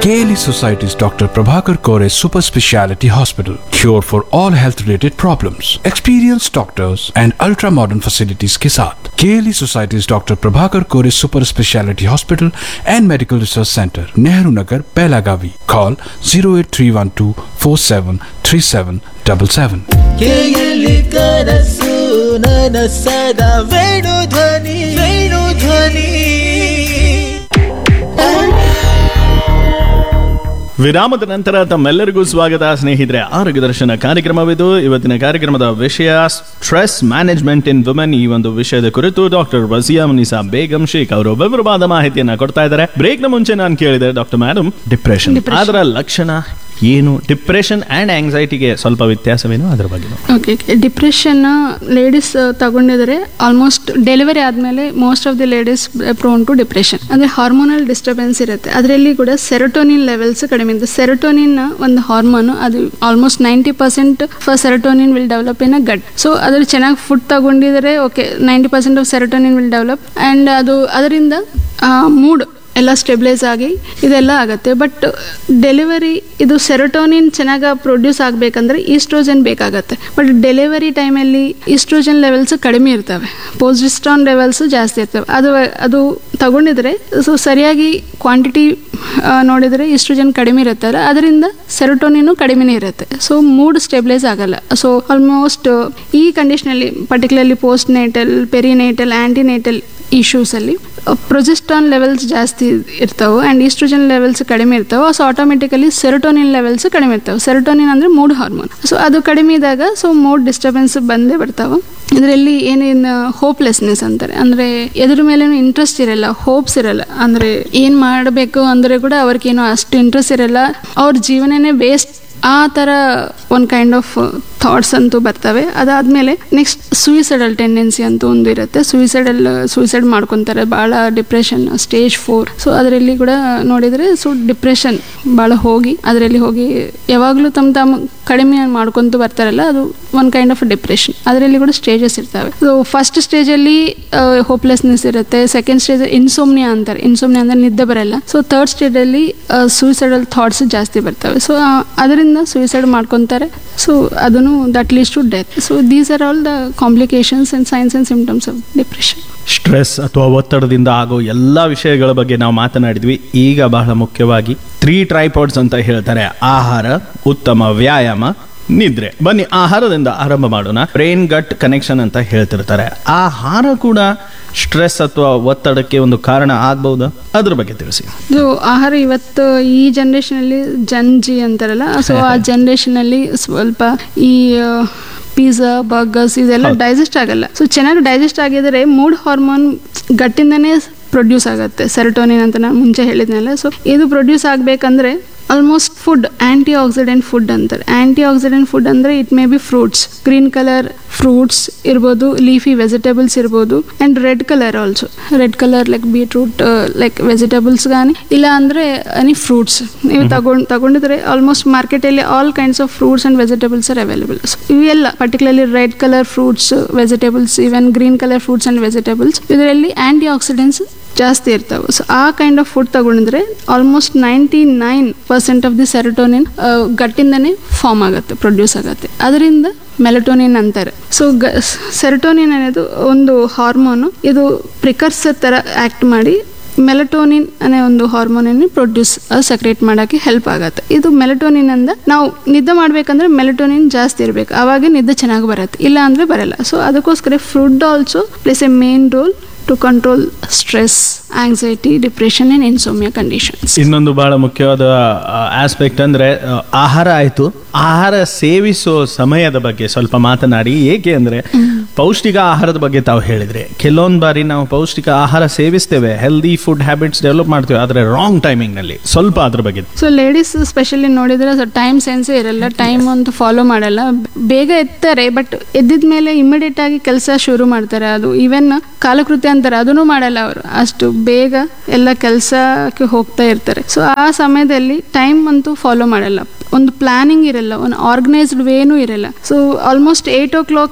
KLE Society's Dr. Prabhakar Kore Super Speciality Hospital. Cure for all health related problems. Experienced doctors and ultra modern facilities के साथ KLE Society's Dr. Prabhakar Kore Super Speciality Hospital and Medical Research Center, Nehru Nagar, Pelagavi. Call 08312 473777. ಕೇಯಲಿ ಕನಸು ನನಸದ ವೇಣು ಧ್ವನಿ ವೇಣು ಧ್ವನಿ ವಿರಾಮದ ನಂತರ ತಮ್ಮೆಲ್ಲರಿಗೂ ಸ್ವಾಗತ ಸ್ನೇಹಿತರೆ ಆರೋಗ್ಯ ದರ್ಶನ ಕಾರ್ಯಕ್ರಮವಿದು ಇವತ್ತಿನ ಕಾರ್ಯಕ್ರಮದ ವಿಷಯ ಸ್ಟ್ರೆಸ್ ಮ್ಯಾನೇಜ್ಮೆಂಟ್ ಇನ್ ವುಮೆನ್ ಈ ಒಂದು ವಿಷಯದ ಕುರಿತು ಡಾಕ್ಟರ್ ವಸಿಯಾ ಮುನಿಸಾ ಬೇಗಂ ಶೇಖ್ ಅವರು ವಿವರವಾದ ಮಾಹಿತಿಯನ್ನ ಕೊಡ್ತಾ ಇದ್ದಾರೆ ಬ್ರೇಕ್ ನ ಮುಂಚೆ ನಾನು ಕೇಳಿದೆ ಡಾಕ್ಟರ್ ಮೇಡಮ್ ಡಿಪ್ರೆಷನ್ ಅದರ ಲಕ್ಷಣ ಏನು ಡಿಪ್ರೆಷನ್ ಅಂಡ್ ಆಂಗ್ಸೈಟಿಗೆ ಸ್ವಲ್ಪ ವ್ಯತ್ಯಾಸವೇನು ಅದರ ಬಗ್ಗೆ ಓಕೆ ಡಿಪ್ರೆಷನ್ ಲೇಡೀಸ್ ತಗೊಂಡಿದ್ರೆ ಆಲ್ಮೋಸ್ಟ್ ಡೆಲಿವರಿ ಆದಮೇಲೆ most of the ladies prone to depression ಅಂದರೆ ಹಾರ್ಮೋನಲ್ ಡಿಸ್ಟರ್ಬೆನ್ಸ್ ಇರುತ್ತೆ ಅದರಲ್ಲಿ ಕೂಡ ಸೆರೋಟೋನಿನ್ ಲೆವೆಲ್ಸ್ ಕಡಿಮೆ ಇರುತ್ತೆ ಸೆರೋಟೋನಿನ್ ಒಂದು ಹಾರ್ಮೋನ್ ಅದು almost ninety percent serotonin will develop in a gut so ಅದ್ರಲ್ಲಿ ಚೆನ್ನಾಗಿ ಫುಡ್ ತಗೊಂಡಿದ್ರೆ okay ninety percent of serotonin will develop and ಅದು ಅದರಿಂದ ಮೂಡ್ ಎಲ್ಲ ಸ್ಟೆಬಿಲೈಸ್ ಆಗಿ ಇದೆಲ್ಲ ಆಗುತ್ತೆ ಬಟ್ ಡೆಲಿವರಿ ಇದು ಸೆರೋಟೋನಿನ್ ಚೆನ್ನಾಗಿ ಪ್ರೊಡ್ಯೂಸ್ ಆಗಬೇಕಂದ್ರೆ ಈಸ್ಟ್ರೋಜನ್ ಬೇಕಾಗತ್ತೆ ಬಟ್ ಡೆಲಿವರಿ ಟೈಮಲ್ಲಿ ಈಸ್ಟ್ರೋಜನ್ ಲೆವೆಲ್ಸ್ ಕಡಿಮೆ ಇರ್ತವೆ ಪೋಸ್ಟಿಸ್ಟ್ರಾನ್ ಲೆವೆಲ್ಸ್ ಜಾಸ್ತಿ ಇರ್ತವೆ ಅದು ಅದು ತಗೊಂಡಿದ್ರೆ ಸೊ ಸರಿಯಾಗಿ ಕ್ವಾಂಟಿಟಿ ನೋಡಿದರೆ ಈಸ್ಟ್ರೋಜನ್ ಕಡಿಮೆ ಇರುತ್ತಲ್ಲ ಅದರಿಂದ ಸೆರೋಟೋನಿನು ಕಡಿಮೆನೇ ಇರುತ್ತೆ ಸೊ ಮೂಡ್ ಸ್ಟೆಬಿಲೈಸ್ ಆಗಲ್ಲ ಸೊ ಆಲ್ಮೋಸ್ಟ್ ಈ ಕಂಡೀಷನಲ್ಲಿ particularly postnatal perinatal antenatal ಇಶ್ಯೂಸಲ್ಲಿ ಪ್ರೊಜೆಸ್ಟ್ರಾನ್ ಲೆವೆಲ್ಸ್ ಜಾಸ್ತಿ ಇರ್ತಾವೆ ಆ್ಯಂಡ್ ಈಸ್ಟ್ರೋಜನ್ ಲೆವೆಲ್ಸ್ ಕಡಿಮೆ ಇರ್ತಾವೆ ಸೊ ಆಟೋಮೆಟಿಕಲಿ ಸೆರೋಟೋನಿನ್ ಲೆವೆಲ್ಸ್ ಕಡಿಮೆ ಇರ್ತಾವೆ ಸೆರೋಟೋನಿನ್ ಅಂದರೆ ಮೂಡ್ ಹಾರ್ಮೋನ್ ಸೊ ಅದು ಕಡಿಮೆ ಇದ್ದಾಗ ಸೊ ಮೂಡ್ ಡಿಸ್ಟರ್ಬೆನ್ಸ್ ಬಂದೇ ಬರ್ತಾವೆ ಇದರಲ್ಲಿ ಏನೇನು ಹೋಪ್ಲೆಸ್ನೆಸ್ ಅಂತಾರೆ ಅಂದರೆ ಎದ್ರ ಮೇಲೇನು ಇಂಟ್ರೆಸ್ಟ್ ಇರಲ್ಲ ಹೋಪ್ಸ್ ಇರಲ್ಲ ಅಂದರೆ ಏನು ಮಾಡಬೇಕು ಅಂದರೆ ಕೂಡ ಅವ್ರಿಗೇನು ಅಷ್ಟು ಇಂಟ್ರೆಸ್ಟ್ ಇರಲ್ಲ ಅವ್ರ ಜೀವನನೇ ವೇಸ್ಟ್ ಆ ಥರ ಒಂದು ಕೈಂಡ್ ಆಫ್ ಥಾಟ್ಸ್ ಅಂತೂ ಬರ್ತವೆ ಅದಾದಮೇಲೆ ನೆಕ್ಸ್ಟ್ ಸೂಯಿಸೈಡಲ್ ಟೆಂಡೆನ್ಸಿ ಅಂತ ಒಂದು ಇರುತ್ತೆ ಸೂಯಿಸೈಡಲ್ ಸೂಯಿಸೈಡ್ ಮಾಡ್ಕೊತಾರೆ ಭಾಳ ಡಿಪ್ರೆಷನ್ ಸ್ಟೇಜ್ ಫೋರ್ ಸೊ ಅದರಲ್ಲಿ ಕೂಡ ನೋಡಿದರೆ ಸೊ ಡಿಪ್ರೆಷನ್ ಭಾಳ ಹೋಗಿ ಅದರಲ್ಲಿ ಹೋಗಿ ಯಾವಾಗಲೂ ತಮ್ಮ ತಮ್ಮ ಕಡಿಮೆ ಮಾಡ್ಕೊತ ಬರ್ತಾರಲ್ಲ ಅದು ಒಂದು ಕೈಂಡ್ ಆಫ್ ಡಿಪ್ರೆಷನ್ ಅದರಲ್ಲಿ ಕೂಡ ಸ್ಟೇಜಸ್ ಇರ್ತವೆ ಸೊ ಫಸ್ಟ್ ಸ್ಟೇಜಲ್ಲಿ ಹೋಪ್ಲೆಸ್ನೆಸ್ ಇರುತ್ತೆ ಸೆಕೆಂಡ್ ಸ್ಟೇಜ್ ಇನ್ಸೋಮ್ನಿಯಾ ಅಂತಾರೆ ಇನ್ಸೋಮ್ನಿಯಾ ಅಂದರೆ ನಿದ್ದೆ ಬರಲ್ಲ ಸೊ ಥರ್ಡ್ ಸ್ಟೇಜಲ್ಲಿ ಸೂಯಿಸೈಡಲ್ ಥಾಟ್ಸ್ ಜಾಸ್ತಿ ಬರ್ತವೆ ಸೊ ಅದರಿಂದ ಸೂಯಿಸೈಡ್ ಮಾಡ್ಕೊತಾರೆ ಸೊ ಅದನ್ನು that leads to death so these are all the complications and signs and symptoms of depression stress ಅಥವಾ ಒತ್ತಡದಿಂದ ಆಗೋ ಎಲ್ಲ ವಿಷಯಗಳ ಬಗ್ಗೆ ನಾವು ಮಾತನಾಡಿದ್ವಿ ಈಗ ಬಹಳ ಮುಖ್ಯವಾಗಿ ತ್ರೀ ಟ್ರೈಪಾಡ್ಸ್ ಅಂತ ಹೇಳ್ತಾರೆ ಆಹಾರ ಉತ್ತಮ ವ್ಯಾಯಾಮ ನಿದ್ರೆ ಬನ್ನಿ ಆಹಾರದಿಂದ ಆರಂಭ ಮಾಡೋಣ ಬ್ರೈನ್ ಗಟ್ ಕನೆಕ್ಷನ್ ಅಂತ ಹೇಳ್ತಿರ್ತಾರೆ ಆಹಾರ ಕೂಡ ಸ್ಟ್ರೆಸ್ ಅಥವಾ ಒತ್ತಡಕ್ಕೆ ಒಂದು ಕಾರಣ ಆಗ್ಬಹುದಾ ಅದ್ರ ಬಗ್ಗೆ ತಿಳಿಸಿ ಇದು ಆಹಾರ ಇವತ್ತು ಈ ಜನ್ರೇಷನಲ್ಲಿ ಜನ್ಜಿ ಅಂತಾರಲ್ಲ ಸೊ ಆ ಜನ್ರೇಷನಲ್ಲಿ ಸ್ವಲ್ಪ ಈ ಪಿಜ್ಜಾ ಬರ್ಗರ್ಸ್ ಇದೆಲ್ಲ ಡೈಜೆಸ್ಟ್ ಆಗಲ್ಲ ಸೊ ಚೆನ್ನಾಗಿ ಡೈಜೆಸ್ಟ್ ಆಗಿದ್ರೆ ಮೂಡ್ ಹಾರ್ಮೋನ್ ಗಟ್ಟಿಂದನೇ ಪ್ರೊಡ್ಯೂಸ್ ಆಗುತ್ತೆ ಸೆರೋಟೋನಿನ್ ಅಂತ ನಾನು ಮುಂಚೆ ಹೇಳಿದ್ನಲ್ಲ ಸೊ ಇದು ಪ್ರೊಡ್ಯೂಸ್ ಆಗಬೇಕಂದ್ರೆ almost food antioxidant food ಅಂತಾರೆ ಆ್ಯಂಟಿ ಆಕ್ಸಿಡೆಂಟ್ ಫುಡ್ ಅಂದರೆ it may be fruits green colour fruits ಇರ್ಬೋದು ಲೀಫಿ ವೆಜಿಟೇಬಲ್ಸ್ ಇರ್ಬೋದು and red colour also red colour like beetroot like vegetables కానీ ಇಲ್ಲ ಅಂದರೆ ಎನಿ ಫ್ರೂಟ್ಸ್ ನೀವು ತಗೊಂಡು ತಗೊಂಡಿದ್ರೆ ಆಲ್ಮೋಸ್ಟ್ ಮಾರ್ಕೆಟಲ್ಲಿ all kinds of fruits and vegetables are available ಇವೆಲ್ಲ particularly red colour fruits vegetables even green colour fruits and vegetables ಇದರಲ್ಲಿ antioxidants ಜಾಸ್ತಿ ಇರ್ತವೆ so a kind of food ತಗೊಂಡಿದ್ರೆ almost ninety nine percent of the serotonin ಗಟ್ಟಿಂದನೇ form ಆಗುತ್ತೆ produce ಆಗುತ್ತೆ ಅದರಿಂದ melatonin ಅಂತಾರೆ ಸೊ ಗ ಸೆರೋಟೋನಿನ್ ಅನ್ನೋದು ಒಂದು ಹಾರ್ಮೋನು ಇದು ಪ್ರಿಕರ್ಸರ್ ಥರ ಆ್ಯಕ್ಟ್ ಮಾಡಿ ಮೆಲಟೋನಿನ್ ಅನ್ನೋ ಒಂದು ಹಾರ್ಮೋನನ್ನು ಪ್ರೊಡ್ಯೂಸ್ ಸೆಕ್ರೇಟ್ ಮಾಡೋಕ್ಕೆ ಹೆಲ್ಪ್ ಆಗುತ್ತೆ ಇದು ಮೆಲಟೋನಿನ್ ಅಂದ ನಾವು ನಿದ್ದೆ ಮಾಡಬೇಕಂದ್ರೆ ಮೆಲಟೋನಿನ್ ಜಾಸ್ತಿ ಇರಬೇಕು ಆವಾಗ ನಿದ್ದೆ ಚೆನ್ನಾಗಿ ಬರುತ್ತೆ ಇಲ್ಲ ಅಂದರೆ ಬರಲ್ಲ ಸೊ ಅದಕ್ಕೋಸ್ಕರ food also plays a main role to control stress anxiety depression and insomnia conditions ಇನ್ನೊಂದು ಬಹಳ ಮುಖ್ಯವಾದ ಆಸ್ಪೆಕ್ಟ್ ಅಂದ್ರೆ ಆ, ಆಹಾರ ಆಯ್ತು ಆಹಾರ ಸೇವಿಸೋ ಸಮಯದ ಬಗ್ಗೆ ಸ್ವಲ್ಪ ಮಾತನಾಡಿ ಏಕೆ ಅಂದ್ರೆ ಪೌಷ್ಟಿಕ ಆಹಾರದ ಬಗ್ಗೆ ತಾವು ಹೇಳಿದ್ರೆ ಕೆಲವೊಂದು ಬಾರಿ ನಾವು ಪೌಷ್ಟಿಕ ಆಹಾರ ಸೇವಿಸ್ತೇವೆ ಹೆಲ್ದಿ ಫುಡ್ ಹ್ಯಾಬಿಟ್ಸ್ ಡೆವಲಪ್ ಮಾಡ್ತೇವೆ ಆದ್ರೆ ರಾಂಗ್ ಟೈಮಿಂಗ್ ನಲ್ಲಿ ಸ್ವಲ್ಪ ಅದ್ರ ಬಗ್ಗೆ ಸೊ ಲೇಡೀಸ್ ಸ್ಪೆಷಲಿ ನೋಡಿದ್ರೆ ಟೈಮ್ ಸೆನ್ಸೇ ಇರಲ್ಲ ಟೈಮ್ ಅಂತ ಫಾಲೋ ಮಾಡಲ್ಲ ಬೇಗ ಎತ್ತಾರೆ ಬಟ್ ಎದ್ದಿದ ಮೇಲೆ ಇಮಿಡಿಯೇಟ್ ಆಗಿ ಕೆಲಸ ಶುರು ಮಾಡ್ತಾರೆ ಅದು ಈವನ್ ಕಾಲಕೃತ್ಯ ಅಂತಾರೆ ಅದನ್ನು ಮಾಡಲ್ಲ ಅವರು ಅಷ್ಟು ಬೇಗ ಎಲ್ಲ ಕೆಲಸಕ್ಕೆ ಹೋಗ್ತಾ ಇರ್ತಾರೆ ಸೊ ಆ ಸಮಯದಲ್ಲಿ ಟೈಮ್ ಅಂತೂ ಫಾಲೋ ಮಾಡಲ್ಲ ಒಂದು ಪ್ಲಾನಿಂಗ್ ಇರಲ್ಲ ಒಂದು ಆರ್ಗನೈಸ್ಡ್ ವೇನೂ ಇರಲ್ಲ so almost eight o'clock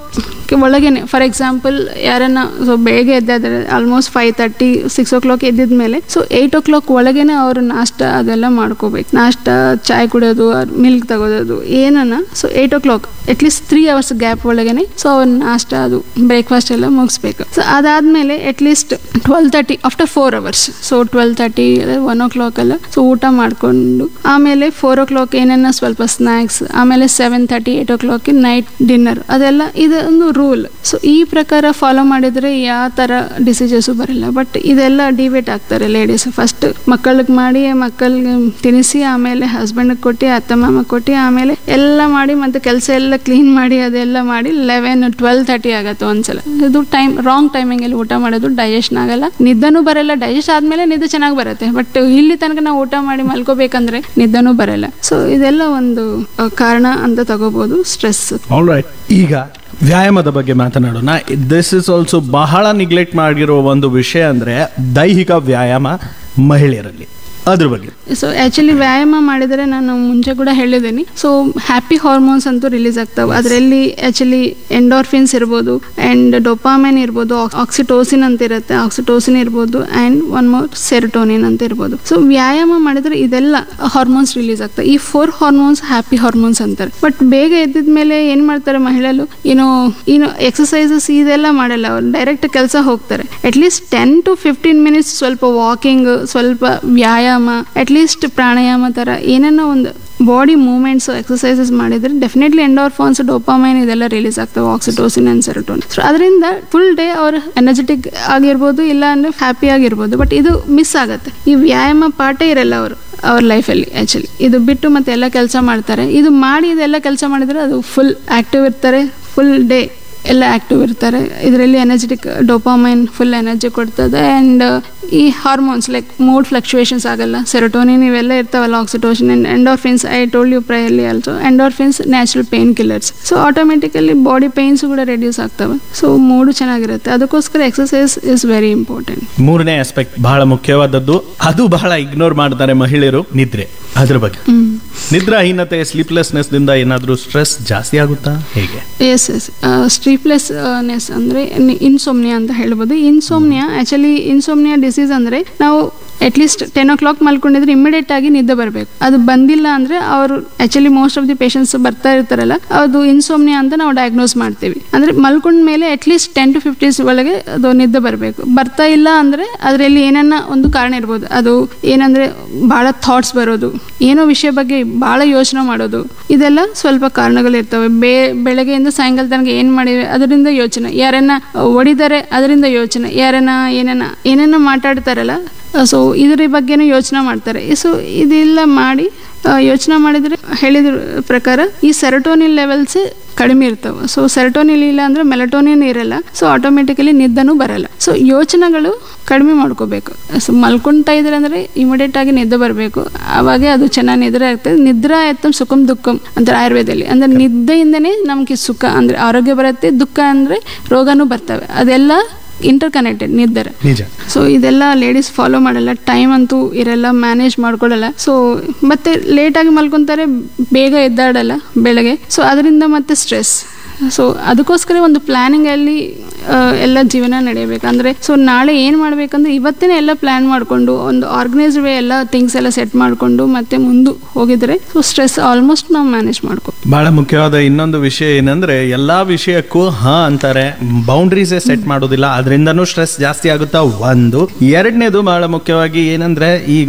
ಒಳಗೇನೆ ಫಾರ್ ಎಕ್ಸಾಂಪಲ್ ಯಾರನ್ನ ಸೊ ಬೇಗ ಎದ್ದಾದ್ರೆ almost five thirty six o'clock ಎದ್ದಿದ ಮೇಲೆ ಸೊ ಏಯ್ಟ್ ಓ ಕ್ಲಾಕ್ ಒಳಗೇನೆ ಅವರು ನಾಷ್ಟ ಅದೆಲ್ಲ ಮಾಡ್ಕೋಬೇಕು ನಾಷ್ಟ ಚಾಯ್ ಕುಡಿಯೋದು ಮಿಲ್ಕ್ ತಗೋದು ಏನನ್ನ so eight o'clock at least three hours gap ಒಳಗೇನೆ ಸೊ ಅವ್ರ ನಾಷ್ಟ ಅದು ಬ್ರೇಕ್ಫಾಸ್ಟ್ ಎಲ್ಲ ಮುಗಿಸ್ಬೇಕು ಸೊ ಅದಾದ್ಮೇಲೆ at least twelve thirty after four hours so twelve thirty one o'clock ಎಲ್ಲ ಸೊ ಊಟ ಮಾಡಿಕೊಂಡು ಆಮೇಲೆ ಫೋರ್ ಓ ಕ್ಲಾಕ್ ಏನೇನ ಸ್ವಲ್ಪ ಸ್ನ್ಯಾಕ್ಸ್ ಆಮೇಲೆ seven thirty eight o'clock night dinner ಅದೆಲ್ಲ ಇದೊಂದು ರೂಲ್ ಸೊ ಈ ಪ್ರಕಾರ ಫಾಲೋ ಮಾಡಿದ್ರೆ ಯಾವ ಥರ ಡಿಸೀಸಸ್ಸು ಬರಲ್ಲ ಬಟ್ ಇದೆಲ್ಲ ಡಿಬೇಟ್ ಆಗ್ತಾರೆ ಲೇಡೀಸ್ ಫಸ್ಟ್ ಮಕ್ಕಳಿಗೆ ಮಾಡಿ ಮಕ್ಕಳಿಗೆ ತಿನ್ನಿಸಿ ಆಮೇಲೆ ಹಸ್ಬೆಂಡ್ಗೆ ಕೊಟ್ಟು ಅತ್ತ ಮಾಮ ಕೊಟ್ಟು ಆಮೇಲೆ ಎಲ್ಲ ಮಾಡಿ ಮತ್ತೆ ಕೆಲಸ ಎಲ್ಲ ಕ್ಲೀನ್ ಮಾಡಿ ಅದೆಲ್ಲ ಮಾಡಿ ಲೆವೆನ್ ಟ್ವೆಲ್ ತರ್ಟಿ ಆಗತ್ತೆ ಒಂದ್ಸಲ ಇದು ಟೈಮ್ ರಾಂಗ್ ಟೈಮಿಂಗಲ್ಲಿ ಊಟ ಮಾಡೋದು ಡೈಜೆಷನ್ ಆಗಲ್ಲ ನಿದ್ದನೂ ಬರಲ್ಲ ಡೈಜೆಸ್ಟ್ ಆದ್ಮೇಲೆ ನಿದ್ದೆ ಚೆನ್ನಾಗಿ ಬರುತ್ತೆ ಬಟ್ ಇಲ್ಲಿ ತನಕ ನಾವು ಊಟ ಮಾಡಿ ಮಲ್ಕೋಬೇಕಂದ್ರೆ ನಿದ್ದನೂ ಬರಲ್ಲ ಸೊ ಇದೆಲ್ಲ ಒಂದು ಆ, ಕಾರಣ ಅಂತ ತಗೋಬಹುದು ಸ್ಟ್ರೆಸ್ ಆಲ್ ರೈಟ್ ಈಗ ವ್ಯಾಯಾಮದ ಬಗ್ಗೆ ಮಾತನಾಡೋಣ ದಿಸ್ ಇಸ್ ಆಲ್ಸೋ ಬಹಳ ನಿಗ್ಲೆಕ್ಟ್ ಮಾಡಿರೋ ಒಂದು ವಿಷಯ ಅಂದ್ರೆ ದೈಹಿಕ ವ್ಯಾಯಾಮ ಮಹಿಳೆಯರಲ್ಲಿ ಅದ್ರ ಬಗ್ಗೆ ಸೊ ಆ್ಯಕ್ಚುಲಿ ವ್ಯಾಯಾಮ ಮಾಡಿದರೆ ನಾನು ಮುಂಚೆ ಕೂಡ ಹೇಳಿದ್ದೀನಿ ಸೊ ಹ್ಯಾಪಿ ಹಾರ್ಮೋನ್ಸ್ ಅಂತೂ ರಿಲೀಸ್ ಆಗ್ತಾವೆ ಅದರಲ್ಲಿ ಆ್ಯಕ್ಚುಲಿ ಎಂಡೋರ್ಫಿನ್ಸ್ ಇರ್ಬೋದು ಆ್ಯಂಡ್ ಡೊಪಾಮೆನ್ ಇರ್ಬೋದು ಆಕ್ಸಿಟೋಸಿನ್ ಅಂತ ಇರುತ್ತೆ ಆಕ್ಸಿಟೋಸಿನ್ ಇರ್ಬೋದು ಆ್ಯಂಡ್ ಒನ್ ಮೋರ್ ಸೆರೋಟೋನಿನ್ ಅಂತ ಇರ್ಬೋದು ಸೊ ವ್ಯಾಯಾಮ ಮಾಡಿದ್ರೆ ಇದೆಲ್ಲ ಹಾರ್ಮೋನ್ಸ್ ರಿಲೀಸ್ ಆಗ್ತವೆ ಈ ಫೋರ್ ಹಾರ್ಮೋನ್ಸ್ ಹ್ಯಾಪಿ ಹಾರ್ಮೋನ್ಸ್ ಅಂತಾರೆ ಬಟ್ ಬೇಗ ಎದ್ದಿದ ಮೇಲೆ ಏನು ಮಾಡ್ತಾರೆ ಮಹಿಳೆಯರು ಏನು ಏನು ಎಕ್ಸಸೈಸಸ್ ಇದೆಲ್ಲ ಮಾಡಲ್ಲ ಅವ್ರು ಡೈರೆಕ್ಟ್ ಕೆಲಸ ಹೋಗ್ತಾರೆ at least ten to fifteen minutes ಸ್ವಲ್ಪ ವಾಕಿಂಗ್ ಸ್ವಲ್ಪ ವ್ಯಾಯಾಮ ಅಟ್ಲೀಸ್ಟ್ ಪ್ರಾಣಾಯಾಮ ಥರ ಏನೇನೋ ಒಂದು ಬಾಡಿ ಮೂವ್ಮೆಂಟ್ಸ್ ಎಕ್ಸಸೈಸಸ್ ಮಾಡಿದ್ರೆ ಡೆಫಿನೆಟ್ಲಿ ಎಂಡೋರ್ಫಾನ್ಸ್ ಡೋಪಾಮೈನ್ ಇದೆಲ್ಲ ರಿಲೀಸ್ ಆಗ್ತವೆ ಆಕ್ಸಿಟೋಸಿನ್ ಅಂಡ್ ಸೆರೋಟೋನ್ ಸೊ ಅದರಿಂದ ಫುಲ್ ಡೇ ಅವ್ರು ಎನರ್ಜೆಟಿಕ್ ಆಗಿರ್ಬೋದು ಇಲ್ಲ ಅಂದ್ರೆ ಹ್ಯಾಪಿ ಆಗಿರ್ಬೋದು ಬಟ್ ಇದು ಮಿಸ್ ಆಗುತ್ತೆ ಈ ವ್ಯಾಯಾಮ ಪಾಠೇ ಇರಲ್ಲ ಅವರು ಅವ್ರ ಲೈಫಲ್ಲಿ ಆ್ಯಕ್ಚುಲಿ ಇದು ಬಿಟ್ಟು ಮತ್ತೆ ಎಲ್ಲ ಕೆಲಸ ಮಾಡ್ತಾರೆ ಇದು ಮಾಡಿ ಇದೆಲ್ಲ ಕೆಲಸ ಮಾಡಿದ್ರೆ ಅದು ಫುಲ್ ಆ್ಯಕ್ಟಿವ್ ಇರ್ತಾರೆ ಫುಲ್ ಡೇ ಎಲ್ಲ ಆ್ಯಕ್ಟಿವ್ ಇರ್ತಾರೆ ಇದರಲ್ಲಿ ಎನರ್ಜೆಟಿಕ್ ಡೋಪಾಮೈನ್ ಫುಲ್ ಎನರ್ಜಿ ಕೊಡ್ತದೆ ಆ್ಯಂಡ್ ಈ ಹಾರ್ಮೋನ್ಸ್ ಲೈಕ್ ಮೂಡ್ ಫ್ಲಕ್ಚುಯೇಷನ್ಸ್ ಆಗಲ್ಲ ಸೆರೋಟೋನಿನ್ ಇವೆಲ್ಲ ಇರ್ತಾವಲ್ಲ oxytocin and endorphins I told you ಪ್ರೈಯಲ್ಲಿ also endorphins natural painkillers so automatically body pains ಕೂಡ ರೆಡ್ಯೂಸ್ ಆಗ್ತವೆ ಸೊ ಮೂಡು ಚೆನ್ನಾಗಿರುತ್ತೆ ಅದಕ್ಕೋಸ್ಕರ ಎಕ್ಸಸೈಸ್ ಇಸ್ ವೆರಿ ಇಂಪಾರ್ಟೆಂಟ್ ಮೂರನೇ ಆಸ್ಪೆಕ್ಟ್ ಬಹಳ ಮುಖ್ಯವಾದದ್ದು ಅದು ಬಹಳ ಇಗ್ನೋರ್ ಮಾಡ್ತಾರೆ ಮಹಿಳೆಯರು ನಿದ್ರೆ ಅದ್ರ ಬಗ್ಗೆ ನಿದ್ರಾಹೀನತೆ ಸ್ಲೀಪ್ಲೆಸ್ನೆಸ್ ದಿಂದ ಏನಾದ್ರೂ ಸ್ಟ್ರೆಸ್ ಜಾಸ್ತಿ ಆಗುತ್ತಾ ಹೇಗೆ ಎಸ್ ಎಸ್ ಸ್ಲೀಪ್ಲೆಸ್ನೆಸ್ ಅಂದರೆ ಇನ್ಸೋಮ್ನಿಯಾ ಅಂತ ಹೇಳ್ಬೋದು ಇನ್ಸೋಮ್ನಿಯಾ ಆ್ಯಕ್ಚುಲಿ ಇನ್ಸೋಮ್ನಿಯಾ ಡಿಸೀಸ್ ಅಂದರೆ ನಾವು ಅಟ್ಲೀಸ್ಟ್ ಟೆನ್ ಓ ಕ್ಲಾಕ್ ಮಲ್ಕೊಂಡಿದ್ರೆ ಇಮಿಡಿಯೇಟ್ ಆಗಿ ನಿದ್ದೆ ಬರಬೇಕು ಅದು ಬಂದಿಲ್ಲ ಅಂದರೆ ಅವರು actually most of the patients ಬರ್ತಾ ಇರ್ತಾರಲ್ಲ ಅದು ಇನ್ಸೋಮ್ನಿಯಾ ಅಂತ ನಾವು ಡಯಾಗ್ನೋಸ್ ಮಾಡ್ತೀವಿ ಅಂದರೆ ಮಲ್ಕೊಂಡ ಮೇಲೆ ಅಟ್ಲೀಸ್ಟ್ ಟೆನ್ ಟು ಫಿಫ್ಟೀಸ್ ಒಳಗೆ ಅದು ನಿದ್ದೆ ಬರಬೇಕು ಬರ್ತಾ ಇಲ್ಲ ಅಂದರೆ ಅದರಲ್ಲಿ ಏನನ್ನ ಒಂದು ಕಾರಣ ಇರ್ಬೋದು ಅದು ಏನಂದರೆ ಭಾಳ ಥಾಟ್ಸ್ ಬರೋದು ಏನೋ ವಿಷಯ ಬಗ್ಗೆ ಭಾಳ ಯೋಚನೆ ಮಾಡೋದು ಇದೆಲ್ಲ ಸ್ವಲ್ಪ ಕಾರಣಗಳಿರ್ತವೆ ಬೇ ಬೆಳಗ್ಗೆಯಿಂದ ಸಾಯಂಕಾಲ ತನಕ ಏನು ಮಾಡಿವೆ ಅದರಿಂದ ಯೋಚನೆ ಯಾರನ್ನ ಹೊಡಿತಾರೆ ಅದರಿಂದ ಯೋಚನೆ ಯಾರನ್ನ ಏನನ್ನ ಏನನ್ನ ಮಾತಾಡ್ತಾರಲ್ಲ ಸೊ ಇದರ ಬಗ್ಗೆನೂ ಯೋಚನೆ ಮಾಡ್ತಾರೆ ಸೊ ಇದೆಲ್ಲ ಮಾಡಿ ಯೋಚನೆ ಮಾಡಿದರೆ ಹೇಳಿದ ಪ್ರಕಾರ ಈ ಸೆರೋಟೋನಿನ್ ಲೆವೆಲ್ಸ್ ಕಡಿಮೆ ಇರ್ತವೆ ಸೊ ಸೆರೋಟೋನಿನ್ ಇಲ್ಲ ಅಂದರೆ ಮೆಲಟೋನಿನ್ ಇರಲ್ಲ ಸೊ ಆಟೋಮೆಟಿಕಲಿ ನಿದ್ದನೂ ಬರಲ್ಲ ಸೊ ಯೋಚನೆಗಳು ಕಡಿಮೆ ಮಾಡ್ಕೋಬೇಕು ಸೊ ಮಲ್ಕೊಂತಾ ಇದ್ರೆ ಅಂದರೆ ಇಮಿಡಿಯೇಟ್ ಆಗಿ ನಿದ್ದೆ ಬರಬೇಕು ಆವಾಗ ಅದು ಚೆನ್ನಾಗಿ ನಿದ್ರೆ ಆಗ್ತದೆ ನಿದ್ರಾ ಆಯ್ತು ಸುಖಂ ದುಃಖಂ ಅಂತಾರೆ ಆಯುರ್ವೇದದಲ್ಲಿ ಅಂದರೆ ನಿದ್ದೆಯಿಂದನೇ ನಮಗೆ ಸುಖ ಅಂದರೆ ಆರೋಗ್ಯ ಬರುತ್ತೆ ದುಃಖ ಅಂದರೆ ರೋಗನೂ ಬರ್ತವೆ ಅದೆಲ್ಲ ಇಂಟರ್ ಕನೆಕ್ಟೆಡ್ ನಿದ್ದರೆ ನಿಜ ಸೊ ಇದೆಲ್ಲ ಲೇಡೀಸ್ ಫಾಲೋ ಮಾಡಲ್ಲ ಟೈಮ್ ಅಂತೂ ಇರಲ್ಲ ಮ್ಯಾನೇಜ್ ಮಾಡ್ಕೊಳ್ಳಲ್ಲ ಸೊ ಮತ್ತೆ ಲೇಟಾಗಿ ಮಲ್ಕೊತಾರೆ ಬೇಗ ಎದ್ದಾಡಲ್ಲ ಬೆಳಗ್ಗೆ ಸೊ ಅದರಿಂದ ಮತ್ತೆ ಸ್ಟ್ರೆಸ್ ಸೊ ಅದಕ್ಕೋಸ್ಕರ ಒಂದು ಪ್ಲ್ಯಾನಿಂಗಲ್ಲಿ ಎಲ್ಲ ಜೀವನ ನಡೆಯಬೇಕು ಅಂದರೆ ಸೊ ನಾಳೆ ಏನು ಮಾಡಬೇಕಂದ್ರೆ ಇವತ್ತೇ ಎಲ್ಲ ಪ್ಲ್ಯಾನ್ ಮಾಡಿಕೊಂಡು ಒಂದು ಆರ್ಗನೈಸ್ಡ್ ವೇ ಎಲ್ಲ ಥಿಂಗ್ಸ್ ಎಲ್ಲ ಸೆಟ್ ಮಾಡಿಕೊಂಡು ಮತ್ತೆ ಮುಂದೆ ಹೋಗಿದ್ರೆ ಸೊ ಸ್ಟ್ರೆಸ್ ಆಲ್ಮೋಸ್ಟ್ ನಾವು ಮ್ಯಾನೇಜ್ ಮಾಡ್ಕೊ ಬಹಳ ಮುಖ್ಯವಾದ ಇನ್ನೊಂದು ವಿಷಯ ಏನಂದ್ರೆ ಎಲ್ಲಾ ವಿಷಯಕ್ಕೂ ಹ ಅಂತಾರೆ ಬೌಂಡ್ರೀಸೇ ಸೆಟ್ ಮಾಡೋದಿಲ್ಲ ಅದರಿಂದನೂ ಸ್ಟ್ರೆಸ್ ಜಾಸ್ತಿ ಆಗುತ್ತಾ ಒಂದು ಎರಡನೇದು ಬಹಳ ಮುಖ್ಯವಾಗಿ ಏನಂದ್ರೆ ಈಗ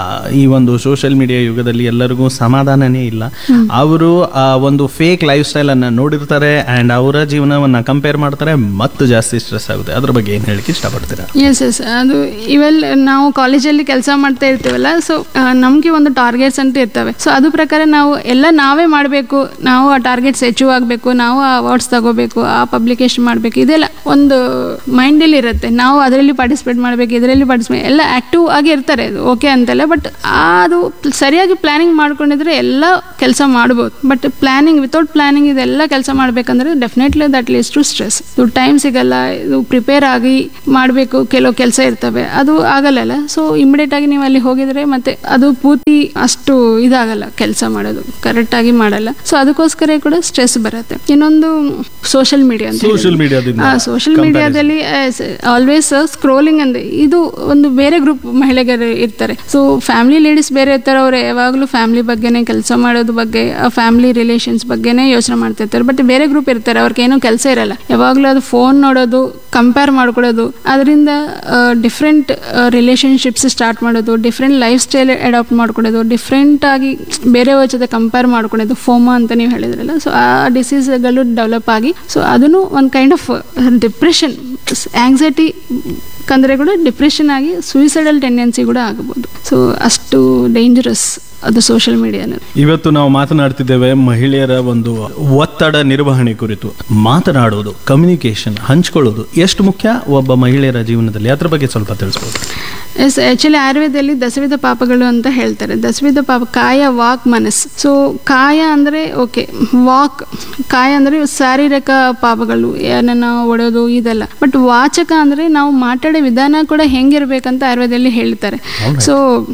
ಈ ಒಂದು ಸೋಷಿಯಲ್ ಮೀಡಿಯಾ ಯುಗದಲ್ಲಿ ಎಲ್ಲರಿಗೂ ಸಮಾಧಾನನೇ ಇಲ್ಲ ಅವರು ಒಂದು ಫೇಕ್ ಲೈಫ್ ಸ್ಟೈಲ್ ಅನ್ನ ನೋಡಿರ್ತಾರೆ ಅಂಡ್ ಅವರ ಜೀವನವನ್ನ ಕಂಪೇರ್ ಮಾಡ್ತಾರೆ ಮತ್ತು ಜಾಸ್ತಿ ಸ್ಟ್ರೆಸ್ ಆಗುತ್ತೆ ಅದ್ರ ಬಗ್ಗೆ ಏನ್ ಹೇಳಿಕ್ಕೆ ಇಷ್ಟಪಡ್ತೀರಾ ಎಸ್ ಎಸ್ ಅದು ಇವೆಲ್ಲ ನಾವು ಕಾಲೇಜಲ್ಲಿ ಕೆಲಸ ಮಾಡ್ತಾ ಇರ್ತೀವಲ್ಲ ಸೊ ನಮಗೆ ಒಂದು ಟಾರ್ಗೆಟ್ಸ್ ಅಂತ ಇರ್ತವೆ ಸೊ ಅದು ಪ್ರಕಾರ ನಾವು ಎಲ್ಲ ನಾವೇ ಮಾಡಬೇಕು ನಾವು ಆ ಟಾರ್ಗೆಟ್ಸ್ ಅಚೀವ್ ಆಗಬೇಕು ನಾವು ಆ ಅವಾರ್ಡ್ಸ್ ತಗೋಬೇಕು ಆ ಪಬ್ಲಿಕೇಶನ್ ಮಾಡಬೇಕು ಇದೆಲ್ಲ ಒಂದು ಮೈಂಡಲ್ಲಿ ಇರುತ್ತೆ ನಾವು ಅದರಲ್ಲಿ ಪಾರ್ಟಿಸಿಪೇಟ್ ಮಾಡಬೇಕು ಇದರಲ್ಲಿ ಪಾರ್ಟಿಸಿಪೇಟ್ ಎಲ್ಲ ಆಕ್ಟಿವ್ ಆಗಿ ಇರ್ತಾರೆ ಅದು ಓಕೆ ಅಂತಲ್ಲ ಬಟ್ ಅದು ಸರಿಯಾಗಿ ಪ್ಲಾನಿಂಗ್ ಮಾಡ್ಕೊಂಡಿದ್ರೆ ಎಲ್ಲ ಕೆಲಸ ಮಾಡ್ಬೋದು ಬಟ್ ಪ್ಲಾನಿಂಗ್ ವಿತೌಟ್ ಪ್ಲಾನಿಂಗ್ ಇದೆಲ್ಲ ಕೆಲಸ ಮಾಡಬೇಕು ಮಾಡಬೇಕಂದ್ರೆ definitely that leads to stress ಇದು ಟೈಮ್ ಸಿಗಲ್ಲ ಇದು ಪ್ರಿಪೇರ್ ಆಗಿ ಮಾಡಬೇಕು ಕೆಲವು ಕೆಲಸ ಇರ್ತವೆ ಅದು ಆಗಲ್ಲಲ್ಲ ಸೊ ಇಮಿಡಿಯೇಟ್ ಆಗಿ ನೀವು ಅಲ್ಲಿ ಹೋಗಿದ್ರೆ ಮತ್ತೆ ಅದು ಪೂರ್ತಿ ಅಷ್ಟು ಇದಾಗಲ್ಲ ಕೆಲಸ ಮಾಡೋದು ಕರೆಕ್ಟ್ ಆಗಿ ಮಾಡಲ್ಲ ಸೊ ಅದಕ್ಕೋಸ್ಕರ ಕೂಡ ಸ್ಟ್ರೆಸ್ ಬರುತ್ತೆ ಇನ್ನೊಂದು ಸೋಷಿಯಲ್ ಮೀಡಿಯಾ ಅಂತ Social mediaದಿಂದ ಸೋಷಿಯಲ್ comparison. ಮೀಡಿಯಾದಲ್ಲಿ ಆಲ್ವೇಸ್ ಸ್ಕ್ರೋಲಿಂಗ್ ಅಂದ್ರೆ ಇದು ಒಂದು ಬೇರೆ ಗ್ರೂಪ್ ಮಹಿಳೆಯರು ಇರ್ತಾರೆ ಸೊ ಫ್ಯಾಮಿಲಿ ಲೇಡೀಸ್ ಬೇರೆ ಇರ್ತಾರೆ ಅವ್ರು ಯಾವಾಗಲೂ ಫ್ಯಾಮಿಲಿ ಬಗ್ಗೆನೇ ಕೆಲಸ ಮಾಡೋದು ಬಗ್ಗೆ ಫ್ಯಾಮಿಲಿ ರಿಲೇಷನ್ಸ್ ಬಗ್ಗೆನೇ ಯೋಚನೆ ಮಾಡ್ತಿರ್ತಾರೆ ಬಟ್ ಬೇರೆ ಗ್ರೂಪ್ ಇರ್ತಾರೆ ಅವ್ರಿಗೇನು ಕೆಲಸ ಇರಲ್ಲ ಯಾವಾಗಲೂ ಅದು ಫೋನ್ ನೋಡೋದು ಕಂಪೇರ್ ಮಾಡ್ಕೊಳ್ಳೋದು ಅದರಿಂದ ಡಿಫ್ರೆಂಟ್ ರಿಲೇಷನ್ಶಿಪ್ಸ್ ಸ್ಟಾರ್ಟ್ ಮಾಡೋದು ಡಿಫ್ರೆಂಟ್ ಲೈಫ್ ಸ್ಟೈಲ್ ಅಡಾಪ್ಟ್ ಮಾಡ್ಕೊಳ್ಳೋದು ಡಿಫ್ರೆಂಟ್ ಆಗಿ ಬೇರೆ ಜೊತೆ ಕಂಪೇರ್ ಮಾಡ್ಕೊಳ್ಳೋದು ಫೋಮಾ ಅಂತ ನೀವು ಹೇಳಿದ್ರಲ್ಲ ಸೊ ಆ ಡಿಸೀಸ್ಗಳು ಡೆವಲಪ್ ಆಗಿ ಸೊ ಅದನ್ನು ಒಂದು ಕೈಂಡ್ ಆಫ್ ಡಿಪ್ರೆಷನ್ ಆಂಗ್ಸೈಟಿ ಕಂದ್ರೆ ಕೂಡ ಡಿಪ್ರೆಷನ್ ಆಗಿ ಸುಯಿಸೈಡಲ್ ಟೆಂಡೆನ್ಸಿ ಕೂಡ ಆಗಬಹುದು ಸೊ ಅಷ್ಟು ಡೇಂಜರಸ್ ಅದು ಸೋಷಿಯಲ್ ಮೀಡಿಯಾ ಅನ್ನೋದು ಇವತ್ತು ನಾವು ಮಾತನಾಡ್ತಿದ್ದೇವೆ ಮಹಿಳೆಯರ ಒಂದು ಒತ್ತಡ ನಿರ್ವಹಣೆ ಕುರಿತು ಮಾತನಾಡೋದು ಕಮ್ಯುನಿಕೇಶನ್ ಹಂಚ್ಕೊಳ್ಳೋದು ಎಷ್ಟು ಮುಖ್ಯ ಒಬ್ಬ ಮಹಿಳೆಯರ ಜೀವನದಲ್ಲಿ ಅದ್ರ ಬಗ್ಗೆ ಸ್ವಲ್ಪ ತಿಳಿಸ್ಬೋದು ಎಸ್ ಆ್ಯಕ್ಚುಲಿ ಆಯುರ್ವೇದದಲ್ಲಿ ದಸವಿಧ ಪಾಪಗಳು ಅಂತ ಹೇಳ್ತಾರೆ ದಸವಿಧ ಪಾಪ ಕಾಯ ವಾಕ್ ಮನಸ್ಸು ಸೊ ಕಾಯ ಅಂದರೆ ಓಕೆ ವಾಕ್ ಕಾಯ ಅಂದರೆ ಶಾರೀರಿಕ ಪಾಪಗಳು ಏನನ್ನ ಒಡೆಯೋದು ಇದೆಲ್ಲ ಬಟ್ ವಾಚಕ ಅಂದರೆ ನಾವು ಮಾತಾಡೋ ವಿಧಾನ ಕೂಡ ಹೆಂಗಿರ್ಬೇಕಂತ ಆಯುರ್ವೇದದಲ್ಲಿ ಹೇಳ್ತಾರೆ ಸೊ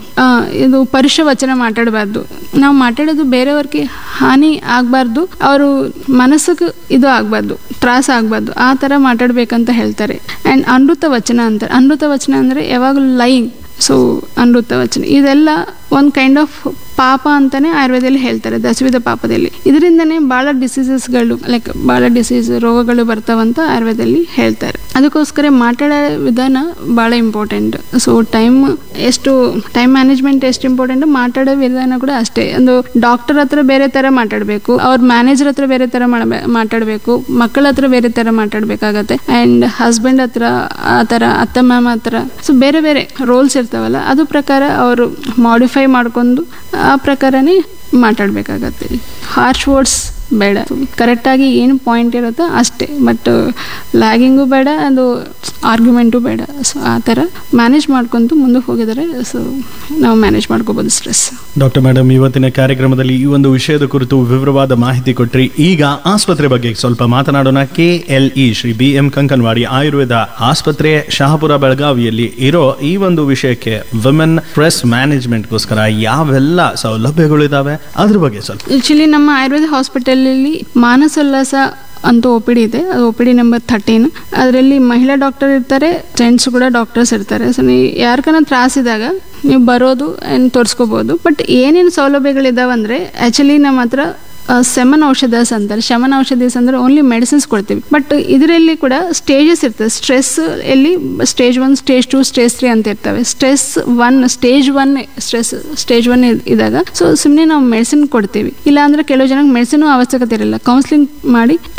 ಇದು ಪರುಷ ವಚನ ಮಾತಾಡಬಾರ್ದು ನಾವು ಮಾತಾಡೋದು ಬೇರೆಯವ್ರಿಗೆ ಹಾನಿ ಆಗಬಾರ್ದು ಅವರು ಮನಸ್ಸಿಗೆ ಇದು ಆಗಬಾರ್ದು ತ್ರಾಸ ಆಗಬಾರ್ದು ಆ ಥರ ಮಾತಾಡ್ಬೇಕಂತ ಹೇಳ್ತಾರೆ ಆ್ಯಂಡ್ ಅನೃತ ವಚನ ಅಂತಾರೆ ಅನೃತ ವಚನ ಅಂದರೆ ಯಾವಾಗಲೂ ಲೈಂಗ್ ಸೊ ಅನೃತ ವಚನ ಇದೆಲ್ಲ ಒಂದು ಕೈಂಡ್ ಆಫ್ ಪಾಪ ಅಂತಾನೆ ಆಯುರ್ವೇದದಲ್ಲಿ ಹೇಳ್ತಾರೆ ದಶವಿಧ ಪಾಪದಲ್ಲಿ ಇದರಿಂದನೇ ಭಾಳ ಡಿಸೀಸಸ್ಗಳು ಲೈಕ್ ಭಾಳ ಡಿಸೀಸ್ ರೋಗಗಳು ಬರ್ತಾವಂತ ಆಯುರ್ವೇದದಲ್ಲಿ ಹೇಳ್ತಾರೆ ಅದಕ್ಕೋಸ್ಕರ ಮಾತಾಡೋ ವಿಧಾನ ಭಾಳ ಇಂಪಾರ್ಟೆಂಟ್ ಸೊ ಟೈಮ್ ಎಷ್ಟು ಟೈಮ್ ಮ್ಯಾನೇಜ್ಮೆಂಟ್ ಎಷ್ಟು ಇಂಪಾರ್ಟೆಂಟ್ ಮಾತಾಡೋ ವಿಧಾನ ಕೂಡ ಅಷ್ಟೇ ಒಂದು ಡಾಕ್ಟರ್ ಹತ್ರ ಬೇರೆ ಥರ ಮಾತಾಡಬೇಕು ಅವ್ರ ಮ್ಯಾನೇಜರ್ ಹತ್ರ ಬೇರೆ ಥರ ಮಾಡಬೇ ಮಾತಾಡಬೇಕು ಮಕ್ಕಳ ಹತ್ರ ಬೇರೆ ಥರ ಮಾತಾಡಬೇಕಾಗತ್ತೆ ಆ್ಯಂಡ್ ಹಸ್ಬೆಂಡ್ ಹತ್ರ ಆ ಥರ ಅತ್ತ ಮ್ಯಾಮ್ ಹತ್ರ ಸೊ ಬೇರೆ ಬೇರೆ ರೋಲ್ಸ್ ಇರ್ತಾವಲ್ಲ ಅದು ಪ್ರಕಾರ ಅವರು ಮಾಡಿಫೈ ಮಾಡ್ಕೊಂಡು ಆ ಪ್ರಕಾರನೇ ಮಾತಾಡಬೇಕಾಗತ್ತೆ ಹಾರ್ಶ್ ವರ್ಡ್ಸ್ ಬೇಡ ಕರೆಕ್ಟಾಗಿ ಏನು ಪಾಯಿಂಟ್ ಇರುತ್ತೋ ಅಷ್ಟೇ ಬಟ್ ಲ್ಯಾಗಿಂಗು ಬೇಡ ಅದು ಆರ್ಗ್ಯುಮೆಂಟು ಬೇಡ ಸೊ ಆ ಥರ ಮ್ಯಾನೇಜ್ ಮಾಡ್ಕೊತು ಮುಂದೆ ಹೋಗಿದರೆ ಸೊ ನಾವು ಮ್ಯಾನೇಜ್ ಮಾಡ್ಕೋಬೋದು ಸ್ಟ್ರೆಸ್ ಡಾಕ್ಟರ್ ಮೇಡಮ್ ಇವತ್ತಿನ ಕಾರ್ಯಕ್ರಮದಲ್ಲಿ ಈ ಒಂದು ವಿಷಯದ ಕುರಿತು ವಿವರವಾದ ಮಾಹಿತಿ ಕೊಟ್ರಿ ಈಗ ಆಸ್ಪತ್ರೆ ಬಗ್ಗೆ ಸ್ವಲ್ಪ ಮಾತನಾಡೋಣ K L E Shri B M Kankanwadi Ayurveda ಆಸ್ಪತ್ರೆ ಶಹಾಪುರ ಬೆಳಗಾವಿಯಲ್ಲಿ ಇರೋ ಈ ಒಂದು ವಿಷಯಕ್ಕೆ ವಿಮೆನ್ ಸ್ಟ್ರೆಸ್ ಮ್ಯಾನೇಜ್ಮೆಂಟ್ಗೋಸ್ಕರ ಯಾವೆಲ್ಲ ಸೌಲಭ್ಯಗಳಿದಾವೆ ಅದ್ರ ಬಗ್ಗೆ ಸ್ವಲ್ಪ ಆ್ಯಕ್ಚುಲಿ ನಮ್ಮ ಆಯುರ್ವೇದ ಹಾಸ್ಪಿಟಲಲ್ಲಿ ಮಾನಸೋಲ್ಲಾಸ ಅಂತ ಒ ಪಿ ಡಿ ಇದೆ ಅದು O P D number thirteen ಅದರಲ್ಲಿ ಮಹಿಳಾ ಡಾಕ್ಟರ್ ಇರ್ತಾರೆ ಜೆಂಟ್ಸ್ ಕೂಡ ಡಾಕ್ಟರ್ಸ್ ಇರ್ತಾರೆ ಸೊ ನೀವು ಯಾರಿಗಾನ ತ್ರಾಸಿದಾಗ ನೀವು ಬರೋದು ಏನು ತೋರಿಸ್ಕೋಬೋದು ಬಟ್ ಏನೇನು ಸೌಲಭ್ಯಗಳಿದಾವೆ ಅಂದರೆ ಆ್ಯಕ್ಚುಲಿ ನಮ್ಮ ಹತ್ರ ಸೆಮನ್ ಔಷಧಸ್ ಅಂತಾರೆ ಶಮನ ಔಷಧೀಸ್ ಅಂದ್ರೆ ಓನ್ಲಿ ಮೆಡಿಸಿನ್ಸ್ ಕೊಡ್ತೀವಿ ಬಟ್ ಇದರಲ್ಲಿ ಕೂಡ ಸ್ಟೇಜಸ್ ಇರ್ತದೆ ಸ್ಟ್ರೆಸ್ ಎಲ್ಲಿ stage one stage two stage three ಅಂತ ಇರ್ತವೆ stress one stage one stress stage one ಇದ್ದಾಗ ಸೊ ಸುಮ್ಮನೆ ನಾವು ಮೆಡಿಸಿನ್ ಕೊಡ್ತೀವಿ ಇಲ್ಲ ಅಂದ್ರೆ ಕೆಲವು ಜನಕ್ಕೆ ಮೆಡಿಸಿನ್ ಅವಶ್ಯಕತೆ ಇರಲ್ಲ ಕೌನ್ಸಿಲಿಂಗ್ ಮಾಡಿ